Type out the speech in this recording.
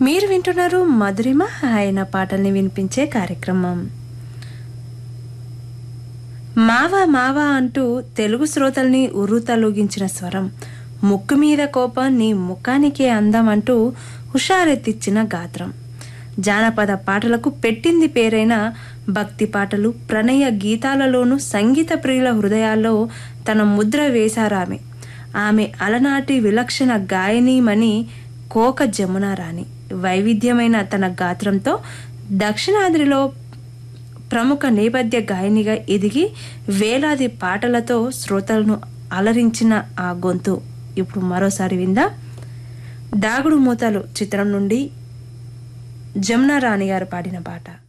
మీరు వింటున్నారు మధురిమ ఆయన పాటల్ని వినిపించే కార్యక్రమం మావా మావా అంటూ తెలుగు శ్రోతల్ని ఉర్రుతలూగించిన స్వరం ముక్కు మీద కోపం నీ ముఖానికే అందం అంటూ హుషారెత్తిచ్చిన గాత్రం జానపద పాటలకు పెట్టింది పేరైన భక్తి పాటలు ప్రణయ గీతాలలోనూ సంగీత ప్రియుల హృదయాల్లో తన ముద్ర వేశారామె ఆమె అలనాటి విలక్షణ గాయనీమణి కోక జమున రాణి వైవిధ్యమైన తన గాత్రంతో దక్షిణాద్రిలో ప్రముఖ నేపథ్య గాయనిగా ఎదిగి వేలాది పాటలతో శ్రోతలను అలరించిన ఆ గొంతు ఇప్పుడు మరోసారి విందా దాగుడు మూతలు చిత్రం నుండి జమున రాణి గారు పాడిన పాట